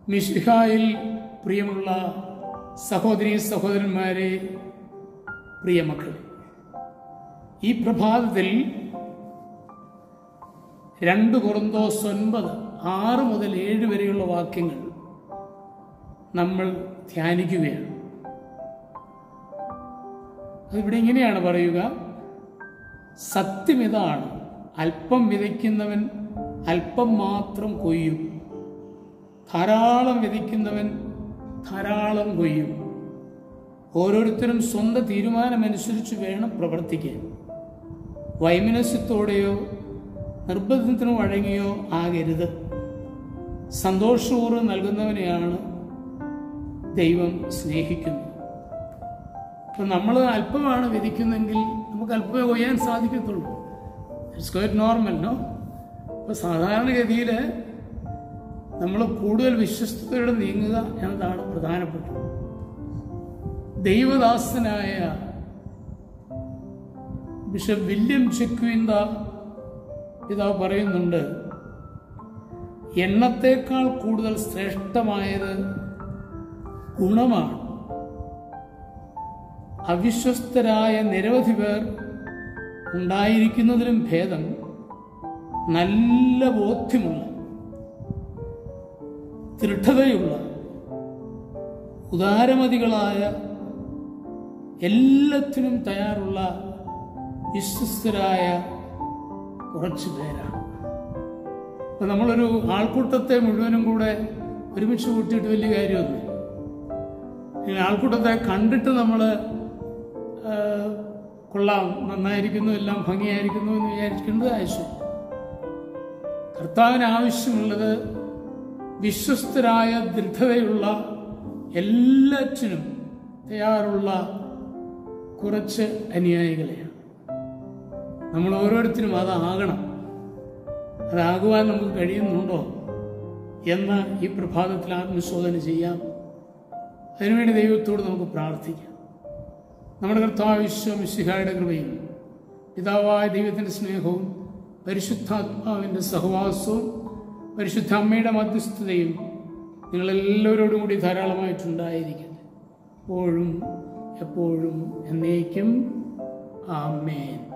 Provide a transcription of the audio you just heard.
മിഷിഹായിൽ പ്രിയമുള്ള സഹോദരി സഹോദരന്മാരെ പ്രിയമക്കളെ ഈ പ്രഭാതത്തിൽ രണ്ട് കുറന്തോസ് ഒൻപത് ആറ് മുതൽ ഏഴ് വരെയുള്ള വാക്യങ്ങൾ നമ്മൾ ധ്യാനിക്കുകയാണ് അതിവിടെ ഇങ്ങനെയാണ് പറയുക സത്യം ഇതാണ് അല്പം വിതയ്ക്കുന്നവൻ അല്പം മാത്രം കൊയ്യും ധാരാളം വിതയ്ക്കുന്നവൻ ധാരാളം കൊയ്യും ഓരോരുത്തരും സ്വന്തം തീരുമാനമനുസരിച്ച് വേണം പ്രവർത്തിക്കാൻ വൈമനസ്യത്തോടെയോ നിർബന്ധത്തിന് വഴങ്ങിയോ ആകരുത് സന്തോഷപൂർവ്വം നൽകുന്നവനെയാണ് ദൈവം സ്നേഹിക്കുന്നത് അപ്പം നമ്മൾ അല്പമാണ് വിധിക്കുന്നെങ്കിൽ നമുക്ക് അല്പമേ കൊയ്യാൻ സാധിക്കത്തുള്ളൂ ഇറ്റ്സ് ക്വൈറ്റ് നോർമൽ നോ അപ്പോൾ സാധാരണഗതിയിൽ നമ്മൾ കൂടുതൽ വിശ്വസ്തയോടെ നീങ്ങുക എന്നതാണ് പ്രധാനപ്പെട്ടത് ദൈവദാസനായ ബിഷപ്പ് വില്യം ചെക്വിന്ത പിതാവ് പറയുന്നുണ്ട് എണ്ണത്തേക്കാൾ കൂടുതൽ ശ്രേഷ്ഠമായത് ഗുണമാണ് അവിശ്വസ്തരായ നിരവധി പേർ ഉണ്ടായിരിക്കുന്നതിലും ഭേദം നല്ല ബോധ്യമുള്ള ദൃഢതയുള്ള ഉദാരമതികളായ എല്ലാത്തിനും തയ്യാറുള്ള വിശ്വസ്തരായ കുറച്ച് പേരാണ് അപ്പം നമ്മളൊരു ആൾക്കൂട്ടത്തെ മുഴുവനും കൂടെ ഒരുമിച്ച് കൂട്ടിയിട്ട് വലിയ കാര്യമൊന്നും ഇങ്ങനെ ആൾക്കൂട്ടത്തെ കണ്ടിട്ട് നമ്മൾ കൊള്ളാം നന്നായിരിക്കുന്നു എല്ലാം ഭംഗിയായിരിക്കുന്നു എന്ന് വിചാരിക്കേണ്ടത് ആവശ്യം കർത്താവിന് ആവശ്യമുള്ളത് വിശ്വസ്തരായ ദൃഢതയുള്ള എല്ലാറ്റിനും തയ്യാറുള്ള കുറച്ച് അനുയായികളെയാണ് നമ്മൾ ഓരോരുത്തരും അതാകണം അതാകുവാൻ നമുക്ക് കഴിയുന്നുണ്ടോ എന്ന് ഈ പ്രഭാതത്തിൽ ആത്മശോധന ചെയ്യാം അതിനുവേണ്ടി ദൈവത്തോട് നമുക്ക് പ്രാർത്ഥിക്കാം നമ്മുടെ കർത്താവിശ്വമിശിഹായുടെ കൃപയും പിതാവായ ദൈവത്തിൻ്റെ സ്നേഹവും പരിശുദ്ധാത്മാവിൻ്റെ സഹവാസവും പരിശുദ്ധ അമ്മയുടെ മധ്യസ്ഥതയും നിങ്ങളെല്ലാവരോടും കൂടി ധാരാളമായിട്ടുണ്ടായിരിക്കട്ടെ എപ്പോഴും എപ്പോഴും എന്നേക്കും ആമേൻ